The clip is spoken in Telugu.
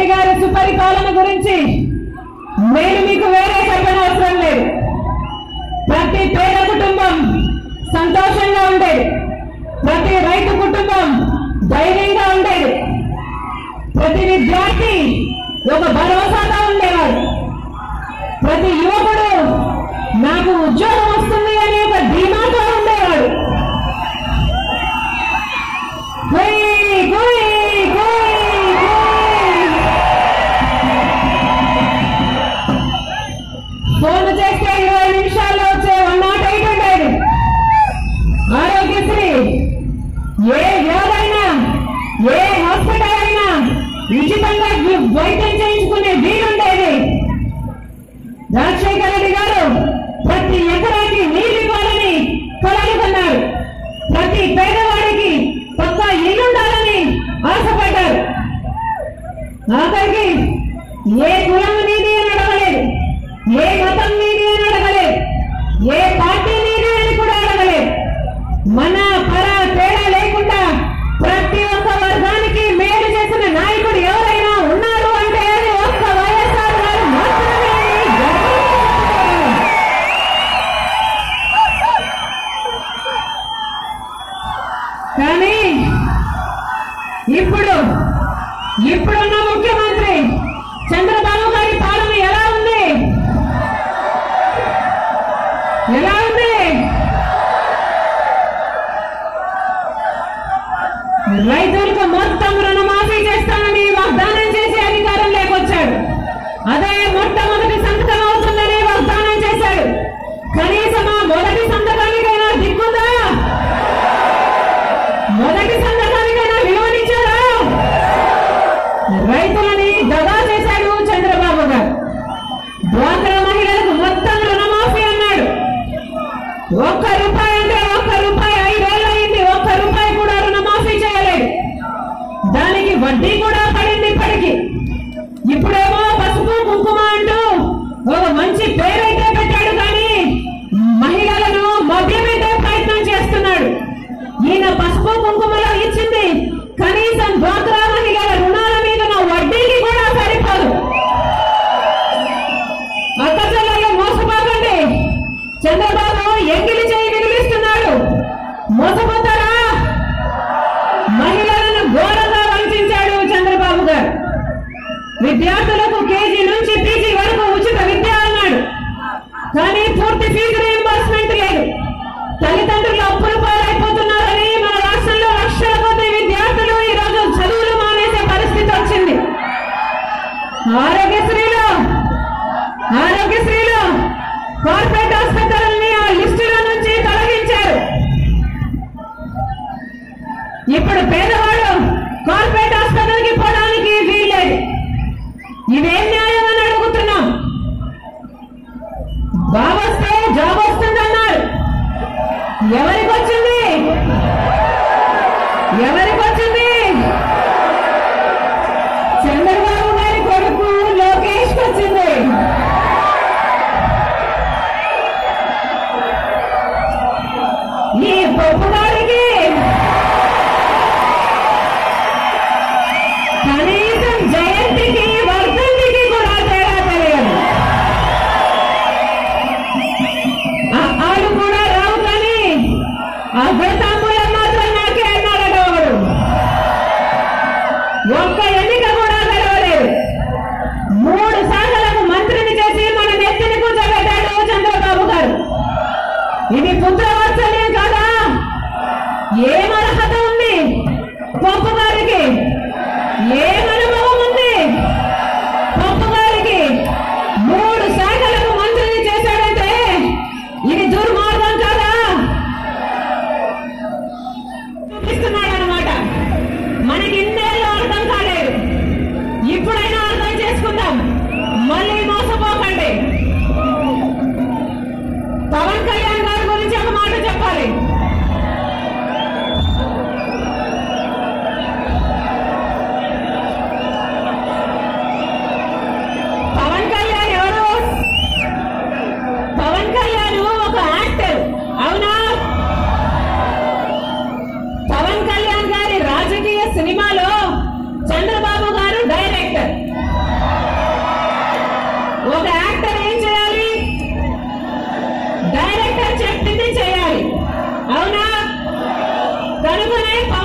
రెడ్డి గారి సుపరిపాలన గురించి నేను మీకు వేరే చెప్పనవసరం లేదు ప్రతి పేద కుటుంబం సంతోషంగా ఉండేది ప్రతి రైతు కుటుంబం ధైర్యంగా ఉండేది ప్రతి విద్యార్థి ఒక భరోసాగా ఉండేవాడు ప్రతి యువకుడు నాకు ఉద్యోగం వస్తుంది అనే ఒక ధీమాతో ఉండేవాడు గుయ్, గుయ్, గుయ్, గుయ్. ఫోన్ చేస్తే ఇరవై నిమిషాల్లో వచ్చే వన్ నాట్ ఎయిట్ ఉండేది ఆరోగ్యశ్రీ ఏ వ్యాధైనా ఏ హాస్పిటల్ అయినా ఉచితంగా వి- వైద్యం చేయించుకునే వీలుండేది రాజశేఖర రెడ్డి గారు ప్రతి ఎకరాకి నీళ్ళు ఇవ్వాలని కలలు కన్నారు ప్రతి పేదవాడికి పక్కా ఇల్లుండాలని ఆశపడ్డారు ఆఖరికి ఏ కులం నీది అని అడగలేదు ఏ మతం నీది అని అడగలేదు ఏ పార్టీ నీది అని కూడా అడగలేదు మన పర తేడా లేకుండా ప్రతి ఒక్క వర్గానికి మేలు చేసిన నాయకుడు ఎవరైనా ఉన్నారు అంటే అది ఒక్క వైఎస్ఆర్ గారు మాత్రమే అని గర్వంగా చెప్పుకోగలం. కానీ ఇప్పుడు ఇప్పుడున్న ముఖ్యమంత్రి చంద్రబాబు గారి పాలన ఎలా ఉంది ఎలా ఉంది రైతులకు మొత్తం రుణమాఫీ చేస్తానని వాగ్దానం చేసి అధికారం లేకొచ్చాడు అదే మొట్టమొదటి సంతకం అవుతుందని వాగ్దానం చేశాడు కనీసం ఆ మొదటి సంతకానికైనా దిక్కుందా మొదటి సంతకానికైనా విలువనిచ్చారా రైతులని దగా చేశాడు చంద్రబాబు గారు డ్వాక్రా మహిళలకు మొత్తం రుణమాఫీ అన్నాడు ఒక్క రూపాయి అంటే ఒక్క రూపాయి ఐదేళ్ళు అయింది ఒక్క రూపాయి కూడా రుణమాఫీ చేయలేదు దానికి వడ్డీ కూడా పడింది ఇప్పటికి ఇప్పుడేమో పసుపు కుంకుమ అంటూ ఒక మంచి పేరైతే పెట్టాడు కానీ మహిళలను మభ్యపెట్టే ప్రయత్నం చేస్తున్నాడు ఈయన పసుపు కుంకుమలో ఇచ్చింది కనీసం డ్వాక్రా మహిళల రుణాల మీద ఉన్న వడ్డీకి కూడా సరిపోదు అక్క చెల్లెలు మోసపోకండి చంద్రబాబు ఎంగిలి చేయి వినిపిస్తున్నాడు మోసపోతారా మహిళలను ఘోరంగా వంచాడు చంద్రబాబు గారు విద్యార్థులకు కేజీ నుంచి పీజీ వరకు ఉచిత విద్య అన్నాడు కానీ పూర్తి ఫీజు రీఎంబర్స్మెంట్ లేదు తల్లిదండ్రులు అప్పులు పాలైపోతున్నారని మన రాష్ట్రంలో లక్షల కొద్ది విద్యార్థులు ఈ రోజు చదువులు మానేసే పరిస్థితి వచ్చింది ఆరోగ్యశ్రీలో ఆరోగ్యశ్రీలో కార్పొరేట్ ఆసుపత్రులని ఆ లిస్టుల నుంచి తొలగించారు ఇప్పుడు పేదవాడు కార్పొరేట్ ఆసుపత్రికి పోవడానికి వీల్లేదు ఇవేం న్యాయం అని అడుగుతున్నాం బాబొస్తే జాబ్ వస్తుందన్నారు ఎవరికి వచ్చింది ఎవరికి వచ్చింది చంద్రబాబు గారి కొడుకు లోకేష్ వచ్చింది ఈ పప్పు గారికి కనీసం జయంతికి వర్ధంతికి కూడా తేడా తెలియదు ఆ- ఆలు కూడా రావు కానీ అగ్రతాంబూలం మాత్రం నాకే అన్నాడట ఒకడు ఒక్క ఎన్నిక కూడా గెలవలేదు మూడు శాఖలకు మంత్రిని చేసి మన నెత్తిని కూర్చోబెట్టాడు చంద్రబాబు గారు ఇది పుత్రవాత్సల్యం కాదా ఏం అర్హత ఉంది పప్పు గారికి ఏం అనుభవం ఉంది పప్పు గారికి మూడు శాఖలకు మంత్రిని చేశాడంటే ఇది దుర్మార్గం కాదా చూపిస్తున్నాడు అనమాట మనకి ఇన్నేళ్ళు అర్థం కాలేదు ఇప్పుడైనా అర్థం చేసుకుందాం మళ్ళీ మోసపోకండి పవన్ కళ్యాణ్ గారి గురించి ఒక మాట చెప్పాలి డైరెక్టర్ చెప్పింది చేయాలి అవునా కనుకనే